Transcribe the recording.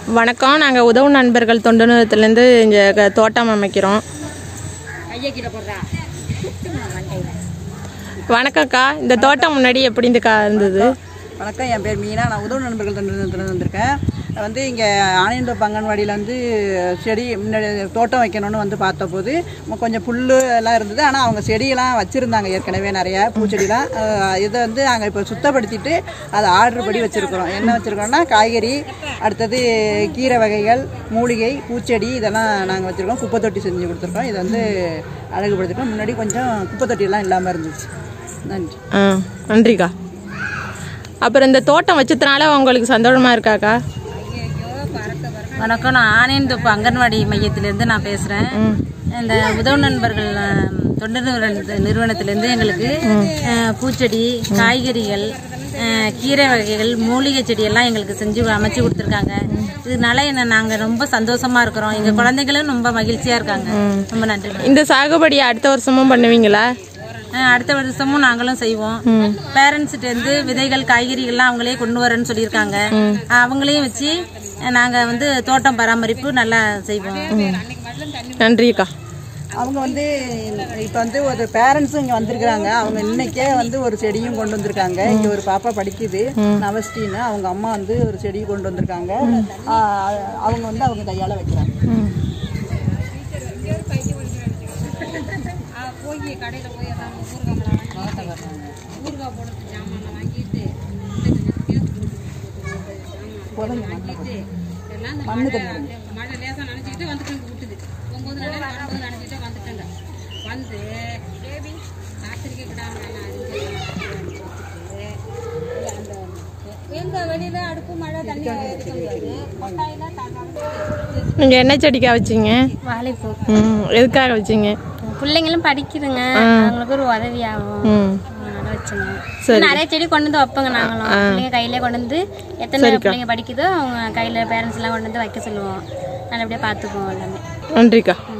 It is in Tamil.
வணக்கம் நாங்கள் உதவு நண்பர்கள் தொண்டு நிறுவனத்துலேருந்து இங்கே க- தோட்டம் அமைக்கிறோம் வணக்கம்க்கா இந்த தோட்டம் முன்னாடி எப்படி இந்த கா இருந்தது வணக்கம் என் பேர் மீனா நான் உதவு நண்பர்கள் தொண்டு வந்திருக்கேன் நான் வந்து இங்கே ஆனந்த அங்கன்வாடியில் வந்து செடி முன்னாடி தோட்டம் வைக்கணும்னு வந்து பார்த்தபோது ம- கொஞ்சம் புல் எல்லாம் இருந்தது ஆனால் அவங்க செடியெல்லாம் வச்சுருந்தாங்க ஏற்கனவே நிறையா பூச்செடிலாம் அஹ் இதை வந்து நாங்கள் இப்போ சுத்தப்படுத்திட்டு அதை ஆர்டர் படி வச்சுருக்குறோம் என்ன வச்சுருக்கோம்னா காய்கறி அடுத்தது கீரை வகைகள் மூலிகை பூச்செடி இதெல்லாம் நாங்கள் வச்சுருக்கோம் குப்பை தொட்டி செஞ்சு கொடுத்துருக்கோம் இதை வந்து அழகுபடுத்திருக்கோம் முன்னாடி கொஞ்சம் குப்பை தொட்டியெல்லாம் இல்லாமல் இருந்துச்சு நன்றி ஆ நன்றிக்கா அப்புறம் இந்த தோட்டம் வச்சதுனால உங்களுக்கு சந்தோஷமா இருக்காக்கா வணக்கம் நான் ஆனேந்தோப்பு அங்கன்வாடி மையத்திலேருந்து நான் பேசுகிறேன் இந்த உதவு நண்பர்கள் அஹ், தொண்டு நிறுவன நிறுவனத்திலேருந்து எங்களுக்கு அஹ், பூச்செடி காய்கறிகள் அஹ், கீரை வகைகள் மூலிகை செடியெல்லாம் எங்களுக்கு செஞ்சு அமைச்சு கொடுத்துருக்காங்க இதனால என்ன நாங்கள் ரொம்ப சந்தோஷமா இருக்கிறோம் எங்கள் குழந்தைகளும் ரொம்ப மகிழ்ச்சியாக இருக்காங்க ரொம்ப நன்றி இந்த சாகுபடியை அடுத்த வருஷமும் பண்ணுவீங்களா அஹ், அடுத்த வருஷமும் நாங்களும் செய்வோம் பேரண்ட்ஸ்கிட்ட இருந்து விதைகள் காய்கறிகள்லாம் அவங்களே கொண்டு வரேன்னு சொல்லியிருக்காங்க அவங்களையும் வச்சு அஹ், நாங்க வந்து தோட்டம் பராமரிப்பு நல்லா செய்வோம் நன்றிக்கா அவங்க வந்து இப்போ வந்து ஒரு பேரண்ட்ஸும் இங்கே வந்திருக்கிறாங்க அவங்க இன்னைக்கே வந்து ஒரு செடியும் கொண்டு வந்திருக்காங்க இங்கே ஒரு பாப்பா படிக்குது நவஸ்டின்னு அவங்க அம்மா வந்து ஒரு செடி கொண்டு வந்திருக்காங்க ஆ, அவங்க வந்து அவங்க கையால் வைக்கிறாங்க போதுங்க, மண்ணை போடுங்க. மண்ணு தண்ணி கொடுங்க. நீங்கள் என்ன செடிக்கா வச்சீங்க வாழைப்பூ ம் எதுக்காக வச்சீங்க பிள்ளைங்களும் படிக்குதுங்க அவங்களுக்கு ஒரு உதவியாகும் ம் அதனால வச்சுங்க சரி. நிறைய செடி கொண்டு வந்து வைப்போங்க நாங்களும் பிள்ளைங்க கையிலே கொண்டு வந்து எத்தனை பிள்ளைங்க படிக்குதோ அவங்க கையில பேரண்ட்ஸ் எல்லாம் கொண்டு வந்து வைக்க சொல்லுவோம் நல்லபடியா பார்த்துக்குவோம் எல்லாமே நன்றிக்கா ம்.